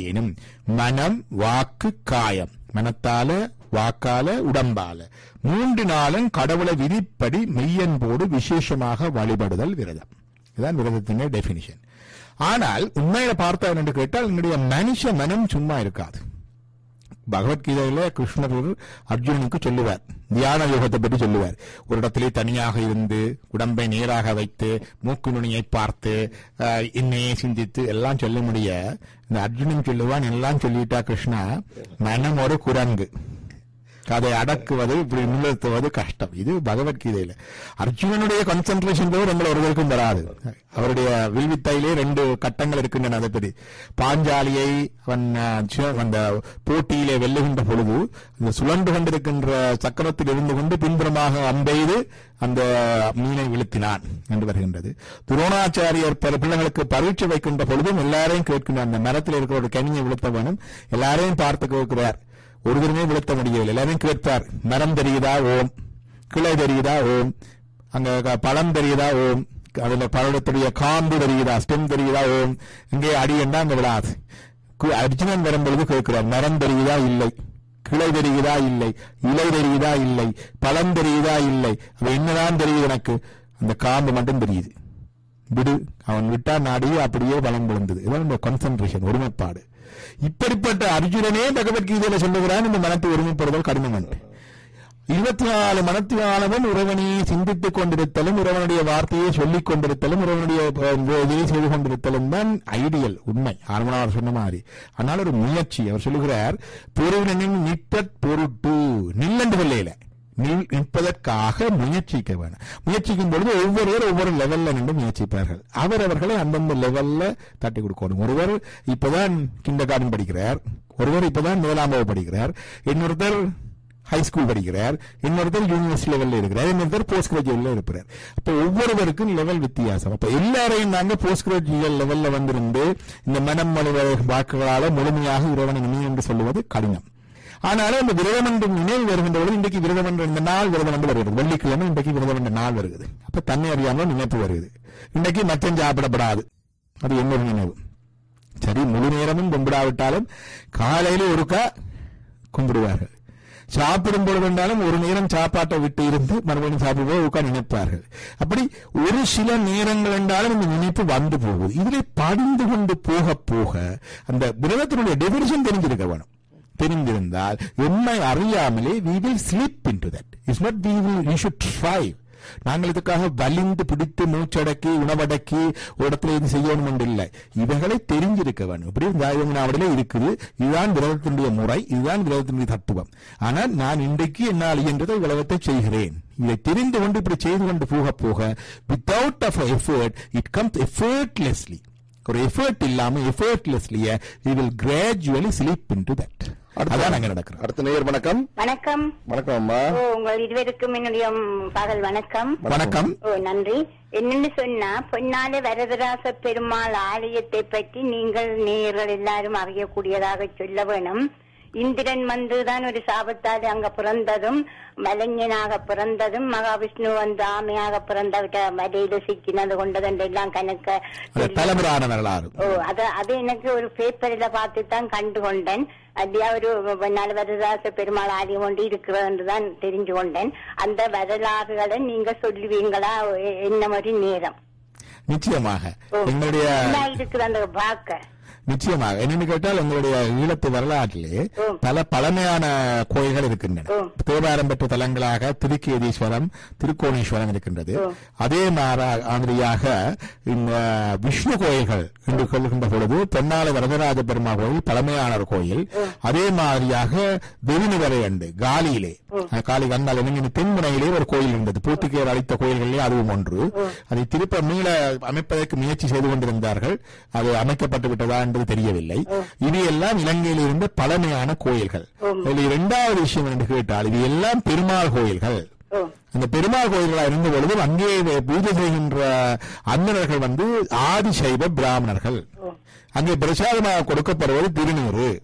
இல்லையெனும் மனம் வாக்கு காயம் மனத்தால வாக்கால உடம்பால மூன்று நாளும் கடவுளை விதிப்படி மெய்யன்போடு விசேஷமாக வழிபடுதல் விரதம் இதுதான் விரதத்தின் டெபினிஷன் ஆனால் உண்மையில பார்த்தா என்று கேட்டால் என்னுடைய மனுஷ மனம் சும்மா இருக்காது பகவத்கீதையில கிருஷ்ணர் அர்ஜுனனுக்கு சொல்லுவார் தியான யோகத்தை பற்றி சொல்லுவார் ஒரு இடத்திலே தனியாக இருந்து உடம்பை நேராக வைத்து மூக்கு நுனியை பார்த்து ஆஹ், என்னையே சிந்தித்து எல்லாம் சொல்ல முடிய இந்த அர்ஜுனன் சொல்லுவான் எல்லாம் சொல்லிட்டா கிருஷ்ணா மனம் ஒரு குரங்கு அதை அடக்குவது இப்படி நிறுத்துவது கஷ்டம் இது பகவத்கீதையில அர்ஜுனனுடைய கான்சென்ட்ரேஷன் போது நம்மள ஒருவருக்கும் வராது அவருடைய வில்வித்தையிலே ரெண்டு கட்டங்கள் இருக்கின்றன அதை பற்றி பாஞ்சாலியை அவன் அஹ், சி- அந்த போட்டியிலே வெல்லுகின்ற பொழுது இந்த சுழன்று கொண்டிருக்கின்ற சக்கரத்தில் இருந்து கொண்டு பின்புறமாக அம்பெய்து அந்த மீனை வீழ்த்தினான் என்று வருகின்றது துரோணாச்சாரியர் பல பிள்ளைகளுக்கு பரீட்சை வைக்கின்ற பொழுதும் எல்லாரையும் கேட்கின்றார் அந்த மரத்தில் இருக்கிற ஒரு கனியை விழுத்த வேணும் எல்லாரையும் பார்த்து கேட்கிறார் ஒருவருமே விழுத்த முடியவில்லை எல்லாரும் கேட்பார் மரம் தெரியுதா ஓம் கிளை தெரியுதா ஓம் அங்க க- பழம் தெரியுதா ஓம் அதுல பழத்துடைய காம்பு தெரியுதா ஸ்டெம் தெரியுதா ஓம் இங்கே அடி என்றா அங்க விடாது கு- அர்ஜுனன் வரும்பொழுது கேட்கிறார் மரம் தெரியுதா இல்லை கிளை தெரியுதா இல்லை இலை தெரியுதா இல்லை பழம் தெரியுதா இல்லை அப்ப என்னதான் தெரியுது எனக்கு அந்த காம்பு மட்டும் தெரியுது விடு அவன் விட்டா நாடி அப்படியே பலம் விழுந்தது இதான் இந்த கான்சென்ட்ரேஷன் ஒருமைப்பாடு இப்படிப்பட்ட அர்ஜுனனே பகவத்கீதையில சொல்லுகிறான் இந்த மனத்தை ஒருமைப்படுதல் கடினம் என்று இருபத்தி நாலு மனத்தினாலவன் இறைவனை சிந்தித்துக் கொண்டிருத்தலும் இறைவனுடைய வார்த்தையை சொல்லிக் கொண்டிருத்தலும் இறைவனுடைய அஹ், இதை செய்து கொண்டிருத்தலும் தான் ஐடியல் உண்மை ஆர்வனார் சொன்ன மாதிரி ஆனால் ஒரு முயற்சி அவர் சொல்லுகிறார் பொருளினின் நிற்பற் பொருட்டு நில்லண்டு சொல்லையில நில்- நிற்பதற்காக முயற்சிக்க வேணும் முயற்சிக்கும் பொழுது ஒவ்வொருவர் ஒவ்வொரு லெவல்ல நின்று முயற்சிப்பார்கள் அவரவர்களை அந்தந்த லெவல்ல தட்டி கொடுக்கணும் ஒருவர் இப்பதான் கிண்டர் கார்டன் படிக்கிறார் ஒருவர் இப்பதான் மேலாம் வகுப்பு படிக்கிறார் இன்னொருத்தர் ஹை ஸ்கூல் படிக்கிறார் இன்னொருத்தர் யூனிவர்சிட்டி லெவல்ல இருக்கிறார் இன்னொருத்தர் போஸ்ட் கிராஜுவேட்ல இருக்கிறார் அப்ப ஒவ்வொருவருக்கும் லெவல் வித்தியாசம் அப்ப எல்லாரையும் நாங்க போஸ்ட் கிராஜுவேட் லெவல்ல வந்திருந்து இந்த மனம் மனித வாக்குகளால முழுமையாக இறைவனை நினை என்று சொல்லுவது கடினம் ஆனாலும் இந்த விரதம் என்று நினைவு வருகின்ற பொழுது இன்றைக்கு விரதம் என்ற இந்த நாள் விரதம் என்று வருகிறது வெள்ளிக்கிழமை இன்றைக்கு விரதம் என்ற நாள் வருகிறது அப்ப தன்னை அறியாமல் நினைப்பு வருகிறது இன்றைக்கு மச்சம் சாப்பிடப்படாது அது என்னொரு நினைவு சரி முழு நேரமும் கும்பிடாவிட்டாலும் காலையில ஒருக்கா கும்பிடுவார்கள் சாப்பிடும் பொழுது என்றாலும் ஒரு நேரம் சாப்பாட்டை விட்டு இருந்து மறுபடியும் சாப்பிடும்போது உட்கார் நினைப்பார்கள் அப்படி ஒரு சில நேரங்கள் என்றாலும் இந்த நினைப்பு வந்து போகுது இதிலே படிந்து கொண்டு போக போக அந்த விரதத்தினுடைய டெபினிஷன் தெரிஞ்சிருக்க வேணும் தெரிந்திருந்தால் உண்மை அறியாமலே we will slip into that it's not we will we should try நாங்கள் இதுக்காக வலிந்து பிடித்து மூச்சடக்கி உணவடக்கி ஒரு இடத்துல இது செய்யணும் என்று இல்லை இவைகளை தெரிஞ்சிருக்க வேண்டும் இப்படி தாயவனாவிலே இருக்குது இதுதான் விரதத்தினுடைய முறை இதுதான் விரதத்தினுடைய தத்துவம் ஆனால் நான் இன்றைக்கு என்னால் இயன்றதை விரதத்தை செய்கிறேன் இதை தெரிந்து கொண்டு இப்படி செய்து கொண்டு போக போக without of effort it comes effortlessly ஒரு எஃபர்ட் இல்லாம எஃபர்ட்லெஸ்லிய we will gradually slip into that அதான் அங்க நடக்கிறோம் அடுத்த நேயர் வணக்கம் வணக்கம் வணக்கம் அம்மா ஓ உங்கள் இருவருக்கும் என்னுடைய ம், பகல் வணக்கம் வணக்கம் ஓ நன்றி என்னன்னு சொன்னா பொன்னால வரதராச பெருமாள் ஆலயத்தை பற்றி நீங்கள் நேயர்கள் எல்லாரும் அறியக்கூடியதாக சொல்ல வேணும் இந்திரன் வந்துதான் ஒரு சாபத்தால் அங்க பிறந்ததும் மலைஞனாக பிறந்ததும் மகாவிஷ்ணு வந்து ஆமையாக பிறந்த மலையில சிக்கினது கொண்டது எல்லாம் கணக்க அது தலைமுறான வரலாறு ஓ அத அது எனக்கு ஒரு பேப்பர்ல பார்த்து தான் கண்டு கொண்டேன் அப்படியா ஒரு நலவரதாச பெருமாள் ஆலயம் ஒன்று இருக்கிறது என்றுதான் தெரிஞ்சு கொண்டேன் அந்த வரலாறுகளை நீங்க சொல்லுவீங்களா எ- என்ன மாதிரி நேரம் நிச்சயமாக ஓ. எங்களுடைய என்ன இருக்குது அந்த பார்க்க நிச்சயமாக என்னன்னு கேட்டால் எங்களுடைய ஈழத்து வரலாற்றிலே ஓ. பல பழமையான கோயில்கள் இருக்கின்றன ஓ. தேவாரம் பெற்ற தலங்களாக திருக்கேதீஸ்வரம் திருக்கோணேஸ்வரம் இருக்கின்றது ஓ. அதே மாறா- மாதிரியாக இந்த விஷ்ணு கோயில்கள் என்று சொல்கின்ற பொழுது தென்னால வரதராஜ பெருமாள் கோயில் பழமையான ஒரு கோயில் அதே மாதிரியாக வெறிநிவரை அண்டு காலியிலே காலி கண்டால் இளைஞன் தென்முனையிலே ஒரு கோயில் இருந்தது பூர்த்திகேயர் அளித்த கோயில்களிலே அதுவும் ஒன்று அதை திருப்ப மீள அமைப்பதற்கு முயற்சி செய்து கொண்டிருந்தார்கள் அது அமைக்கப்பட்டு விட்டதா என்பது தெரியவில்லை இது எல்லாம் இலங்கையில் இருந்த பழமையான கோயில்கள் இதில் இரண்டாவது விஷயம் என்று கேட்டால் இது எல்லாம் பெருமாள் கோயில்கள் ஓ அந்த பெருமாள் கோயில்களா இருந்த பொழுது அங்கே பூஜை செய்கின்ற அந்தணர்கள் வந்து ஆதிசைவ பிராமணர்கள் அங்கே பிரசாதமாக கொடுக்கப்படுவது திருநீறு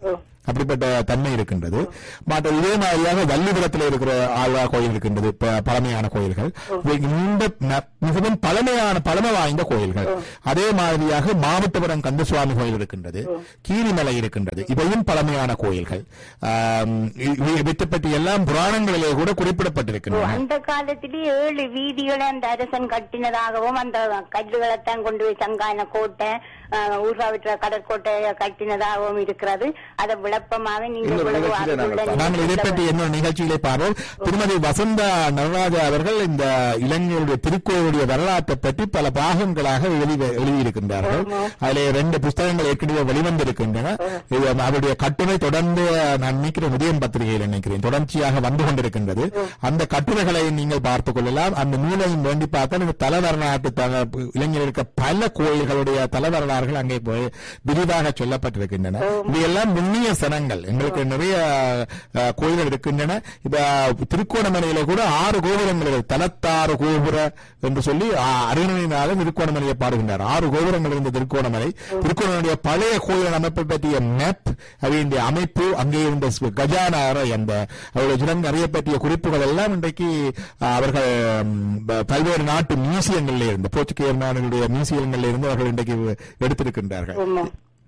அப்படிப்பட்ட தன்மை இருக்கின்றது மற்ற இதே மாதிரியாக வள்ளிபுரத்தில் இருக்கிற ஆழ்வா கோயில் இருக்கின்றது ப- பழமையான கோயில்கள் இவை நீண்ட ந- மிகவும் பழமையான பழமை வாய்ந்த கோயில்கள் அதே மாதிரியாக மாவட்டபுரம் கந்தசுவாமி கோயில் இருக்கின்றது கீரிமலை இருக்கின்றது இவையும் பழமையான கோயில்கள் ஆம், இ- இவை- இவற்றை பற்றி எல்லாம் புராணங்களிலே கூட ஓ, குறிப்பிடப்பட்டிருக்கின்றன அந்த காலத்திலே ஏழு வீதிகளை அந்த அரசன் கட்டினதாகவும் அந்த கல்லுகளைத்தான் கொண்டு போய் சங்கான கோட்டை அஹ், ஊர்காவற்ற கடற்கோட்டை கட்டினதாகவும் இருக்கிறது அதை விளப்பமாக நீங்க இன்னொரு இவ்வளவு நிகழ்ச்சியில நாங்கள் அறிவுள்ள நாங்கள் இதை பற்றி நீங்கள் இன்னொரு நிகழ்ச்சியிலே பார்ப்போம் திருமதி வசந்தா நடராஜா அவர்கள் இந்த இளைஞருடைய திருக்கோயிலுடைய வரலாற்றை பற்றி பல பாகங்களாக எழுதி எழுதியிருக்கின்றார்கள் அதிலே ரெண்டு புஸ்தகங்கள் ஏற்கனவே வெளிவந்திருக்கின்றன இது அவருடைய கட்டுரை தொடர்ந்து நான் நினைக்கிறேன் உதயம் பத்திரிகையில் நினைக்கிறேன் தொடர்ச்சியாக வந்து கொண்டிருக்கின்றது அந்த கட்டுரைகளை நீங்கள் பார்த்துக் கொள்ளலாம் அந்த நூலையும் வேண்டி பார்த்தால் இந்த தல வரலாற்று தல- இளைஞர் இருக்க பல கோயில்களுடைய தல வரலாறுகள் அங்கே போய் விரிவாக சொல்லப்பட்டிருக்கின்றன இவையெல்லாம் நுண்ணிய சனங்கள் எங்களுக்கு நிறைய அஹ், கோயில்கள் இருக்கின்றன இப்ப திருக்கோணமலையில கூட ஆறு கோபுரங்கள் இருக்கு. தலத்தாறு கோபுர என்று சொல்லி அ- அருணகிரிநாதன் திருக்கோணமலையை பாடுகின்றார் ஆறு கோபுரங்கள் இருந்த திருக்கோணமலை திருக்கோணமலைய பழைய கோயில் அமைப்பை பற்றிய மேப் அவருடைய அமைப்பு அங்கே இருந்த ஸ்வ- கஜானா அறை அந்த அவருடைய சுரங்க அறையை பற்றிய குறிப்புகள் எல்லாம் இன்றைக்கு அஹ், அவர்கள் ம், ப- பல்வேறு நாட்டு மியூசியங்கள்ல இருந்து போர்ச்சுகேயர் நாடுகளுடைய மியூசியங்கள்ல இருந்து அவர்கள் இன்றைக்கு எடுத்திருக்கின்றார்கள் ஆமா.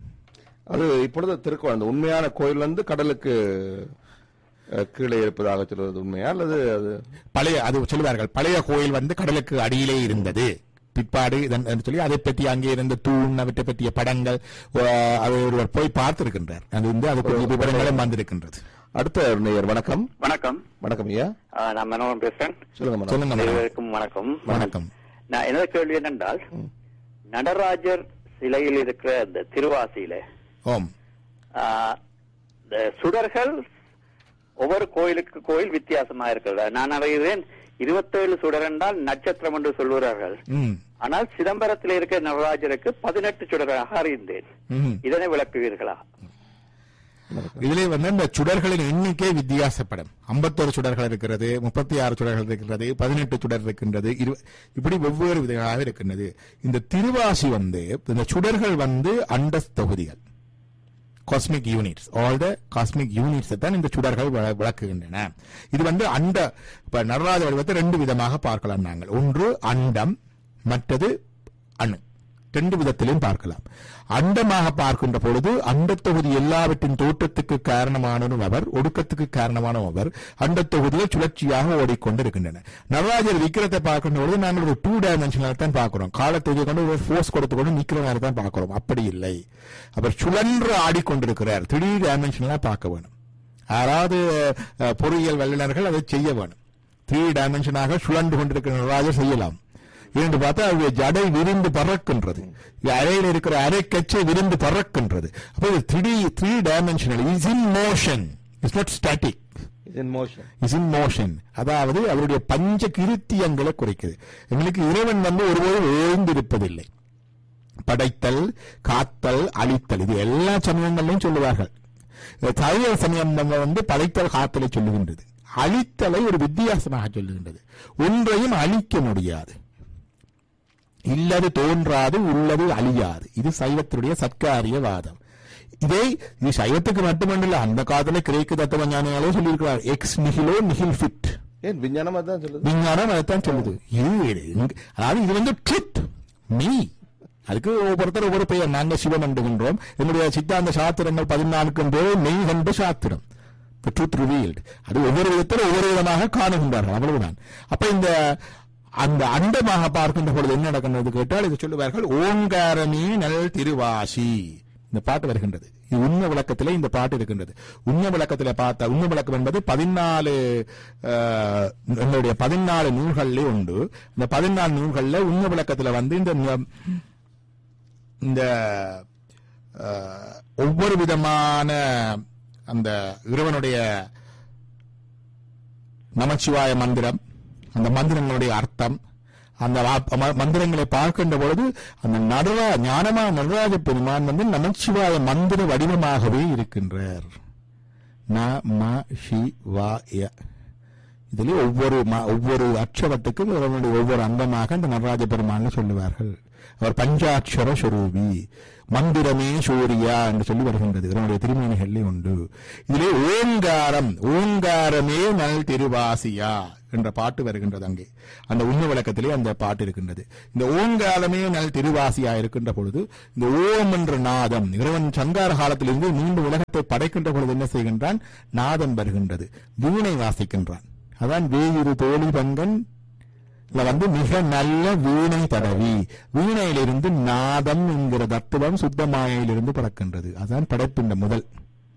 அது இப்பொழுது திருக்கோ அந்த உண்மையான கோயில் வந்து கடலுக்கு அஹ், கீழே இருப்பதாக சொல்வது உண்மையா அல்லது அது பழைய அது சொல்லுவார்கள் பழைய கோயில் வந்து கடலுக்கு அடியிலே இருந்தது பிற்பாடு இதன் என்று சொல்லி அதை பற்றி அங்கே இருந்த தூண் அவற்றை பற்றிய படங்கள் அஹ், அதை ஒருவர் போய் பார்த்திருக்கின்றார் அது வந்து அது பற்றிய விவரங்களும் வந்திருக்கின்றது அடுத்த ஒரு நேயர் வணக்கம் வணக்கம் வணக்கம் ஐயா ஆ, நான் மனோகரன் பேசுறேன் சொல்லுங்க மேடம் சொல்லுங்க மேடம். இருவருக்கும் வணக்கம் வணக்கம் நான் எனது கேள்வி என்னென்றால் நடராஜர் சிலையில் இருக்கிற இந்த திருவாசியில ஓம் ஆ, இந்த சுடர்கள் ஒவ்வொரு கோயிலுக்கு கோயில் வித்தியாசமா இருக்கிறதா நான் அறிகிறேன் இருபத்தேழு சுடர் என்றால் நட்சத்திரம் என்று சொல்லுகிறார்கள் ம் ஆனால் சிதம்பரத்தில் இருக்கிற நடராஜருக்கு பதினெட்டு சுடராக அறிந்தேன் ம் இதனை விளக்குவீர்களா இதிலே வந்து இந்த சுடர்களின் எண்ணிக்கை வித்தியாசப்படும் ஐம்பத்தோரு சுடர்கள் இருக்கிறது முப்பத்தி ஆறு சுடர்கள் இருக்கிறது பதினெட்டு சுடர் இருக்கின்றது இரு- இப்படி வெவ்வேறு விதங்களாக இருக்கின்றது இந்த திருவாசி வந்து இந்த சுடர்கள் வந்து அண்டஸ் தொகுதிகள் cosmic units all the cosmic units தான் இந்த சுடர்கள் விள- விளக்குகின்றன இது வந்து அண்ட இப்ப நடராஜ வடிவத்தை ரெண்டு விதமாக பார்க்கலாம் நாங்கள் ஒன்று அண்டம் மற்றது அணு ரெண்டு விதத்திலும் பார்க்கலாம் அண்டமாக பார்க்கின்ற பொழுது அண்டத் தொகுதி எல்லாவற்றின் தோற்றத்துக்கு காரணமானவரும் அவர் ஒடுக்கத்துக்கு காரணமானவரும் அவர் அண்டத் தொகுதியில் சுழற்சியாக ஓடிக்கொண்டிருக்கின்றன நடராஜர் விக்கிரத்தை பார்க்கின்ற பொழுது நாங்கள் ஒரு டூ டைமென்ஷனல் தான் பார்க்கிறோம் காலத்தை கொண்டு ஒரு ஃபோர்ஸ் கொடுத்து கொண்டு நிக்கிற மாதிரி தான் பார்க்கிறோம் அப்படி இல்லை அவர் சுழன்று ஆடிக்கொண்டிருக்கிறார் த்ரீ டைமென்ஷனலா பார்க்க வேணும் யாராவது அஹ், பொறியியல் வல்லுநர்கள் அதை செய்ய வேணும் த்ரீ டைமென்ஷனாக சுழன்று கொண்டிருக்கிற நடராஜர் செய்யலாம் என்று பார்த்தா அவருடைய ஜடை விரிந்து பறக்கின்றது அறையில் இருக்கிற அரைக்கச்சை விரிந்து பறக்கின்றது அப்போ இது three three dimensional is in motion is not static is in motion is in motion அதாவது அவருடைய பஞ்ச கிருத்தியங்களை குறைக்குது எங்களுக்கு இறைவன் வந்து ஒருபோதும் ஓய்ந்திருப்பதில்லை படைத்தல் காத்தல் அழித்தல் இது எல்லா சமயங்களையும் சொல்லுவார்கள் சைவ சமயம் நம்ம வந்து படைத்தல் காத்தலை சொல்லுகின்றது அழித்தலை ஒரு வித்தியாசமாக சொல்லுகின்றது ஒன்றையும் அழிக்க முடியாது இல்லது தோன்றாது உள்ளது அழியாது இது சைவத்தினுடைய சத்காரிய வாதம் இதை இது சைவத்துக்கு மட்டுமல்ல அந்த காலத்துல கிரேக்கு தத்துவ ஞானிகளே சொல்லியிருக்கிறார் எக்ஸ் நிகிலோ நிகில் ஃபிட் ஏன் விஞ்ஞானமா தான் சொல்லுது விஞ்ஞானம் அதைத்தான் சொல்லுது இது இங்க- அதாவது இது வந்து ட்ருத் மீ அதுக்கு ஒவ்வொருத்தர் ஒவ்வொரு பெயர் நாங்க சிவம் என்றுகின்றோம் என்னுடைய சித்தாந்த சாத்திரங்கள் பதினான்கு பேர் மெய் கண்டு சாத்திரம் ட்ரூத் ரிவீல்டு அது ஒவ்வொரு விதத்தில் ஒவ்வொரு விதமாக காணுகின்றார்கள் அவ்வளவுதான் அப்ப இந்த அந்த அண்டமாக பார்க்கின்ற பொழுது என்ன நடக்கின்றது கேட்டால் இது சொல்லுவார்கள் ஓங்காரமே நல் திருவாசி இந்த பாட்டு வருகின்றது இது உண்மை விளக்கத்திலே இந்த பாட்டு இருக்கின்றது உண்மை விளக்கத்திலே பார்த்த உண்மை விளக்கம் என்பது பதினாலு அஹ், எங்களுடைய பதினாலு நூல்களிலே உண்டு இந்த பதினாலு நூல்கள்ல உண்மை விளக்கத்துல வந்து இந்த ந- இந்த அஹ், ஒவ்வொரு விதமான அந்த இறைவனுடைய நமச்சிவாய மந்திரம் அந்த மந்திரங்களுடைய அர்த்தம் அந்த வா- ம- மந்திரங்களை பார்க்கின்ற பொழுது அந்த நடரா ஞானமா நடராஜ பெருமான் வந்து நமச்சிவாய மந்திர வடிவமாகவே இருக்கின்றார் ந ம ஷி வா ய இதிலே ஒவ்வொரு ம- ஒவ்வொரு அட்சரத்துக்கும் இறைவனுடைய ஒவ்வொரு அங்கமாக அந்த நடராஜ பெருமான் சொல்லுவார்கள் அவர் பஞ்சாட்சர சொரூபி மந்திரமே சூரியா என்று சொல்லி வருகின்றது இதனுடைய திருமணிகளிலே உண்டு இதிலே ஓங்காரம் ஓங்காரமே நல் திருவாசியா என்ற பாட்டு வருகின்றது அங்கே அந்த உண்மை விளக்கத்திலே அந்த பாட்டு இருக்கின்றது இந்த ஓங்காரமே நல் திருவாசியா இருக்கின்ற பொழுது இந்த ஓம் என்ற நாதம் இறைவன் சங்கார காலத்திலிருந்து மீண்டும் உலகத்தை படைக்கின்ற பொழுது என்ன செய்கின்றான் நாதம் வருகின்றது வீணை வாசிக்கின்றான் அதான் வேயிரு தோழி பங்கன் இதுல வந்து மிக நல்ல வீணை தடவி வீணையிலிருந்து நாதம் என்கிற தத்துவம் சுத்தமாயிலிருந்து பிறக்கின்றது அதான் படைப்பின் முதல்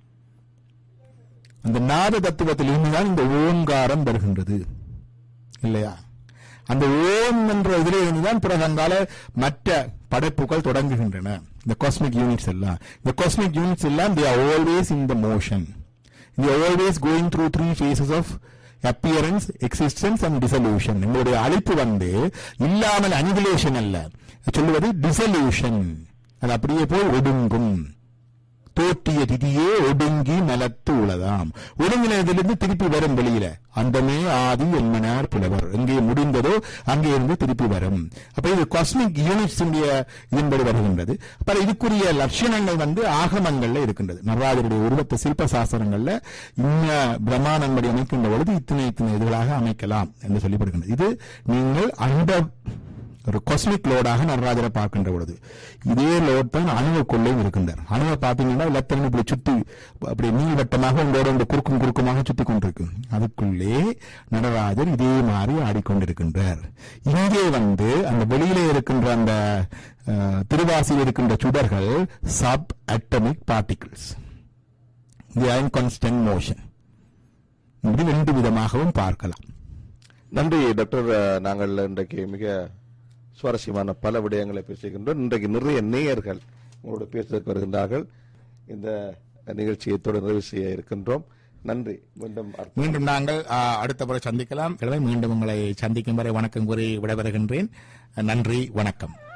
அந்த நாத தத்துவத்திலிருந்து தான் இந்த ஓங்காரம் வருகின்றது இல்லையா அந்த ஓம் என்ற இதிலே இருந்துதான் பிறகு அங்கால மற்ற படைப்புகள் தொடங்குகின்றன இந்த காஸ்மிக் யூனிட்ஸ் எல்லாம் இந்த காஸ்மிக் யூனிட்ஸ் எல்லாம் they are always in the motion they are always going through three phases of appearance existence and dissolution எங்களுடைய அழைப்பு வந்து இல்லாமல் அனிகுலேஷன் அல்ல சொல்லுவது dissolution அது அப்படியே போய் ஒடுங்கும் தோற்றிய திதியே ஒடுங்கி நலத்து உளதாம் ஒடுங்கினதிலிருந்து திருப்பி வரும் வெளியில அந்தமே ஆதி என்மனார் புலவர் எங்கே முடிந்ததோ அங்கே இருந்து திருப்பி வரும் அப்ப இது காஸ்மிக் யூனிட்ஸ் இதன்படி வருகின்றது அப்ப இதுக்குரிய லட்சணங்கள் வந்து ஆகமங்கள்ல இருக்கின்றது நடராஜருடைய உருவத்தை சிற்ப சாஸ்திரங்கள்ல இன்ன பிரமாணம்படி அமைக்கின்ற பொழுது இத்தனை இத்தனை இதுகளாக அமைக்கலாம் என்று சொல்லப்படுகின்றது இது நீங்கள் அந்த ஒரு காஸ்மிக் லோடாக நடராஜரை பார்க்கின்ற பொழுது இதே லோட் தான் அணுவுக்குள்ளேயும் இருக்கின்றார் அணுவை பார்த்தீங்கன்னா லத்திரன் இப்படி சுத்தி அப்படி நீள்வட்டமாக உங்களோட இந்த குறுக்கும் குறுக்குமாக சுத்தி கொண்டிருக்கு அதுக்குள்ளே நடராஜர் இதே மாதிரி ஆடிக்கொண்டிருக்கின்றார் இங்கே வந்து அந்த வெளியிலே இருக்கின்ற அந்த அஹ், திருவாசியில் இருக்கின்ற சுடர்கள் sub atomic particles they are constant motion இப்படி ரெண்டு விதமாகவும் பார்க்கலாம் நன்றி டாக்டர் அஹ், நாங்கள் இன்றைக்கு மிக சுவாரஸ்யமான பல விடயங்களை பேசுகின்றோம் இன்றைக்கு நிறைய நேயர்கள் உங்களோட பேசுவதற்கு வருகின்றார்கள் இந்த நிகழ்ச்சியை தொடர் நிறைவு செய்ய இருக்கின்றோம் நன்றி மீண்டும் அடுத்த- மீண்டும் நாங்கள் ஆ, அடுத்த முறை சந்திக்கலாம் எனவே மீண்டும் உங்களை சந்திக்கும் வரை வணக்கம் கூறி விடைபெறுகின்றேன் நன்றி வணக்கம்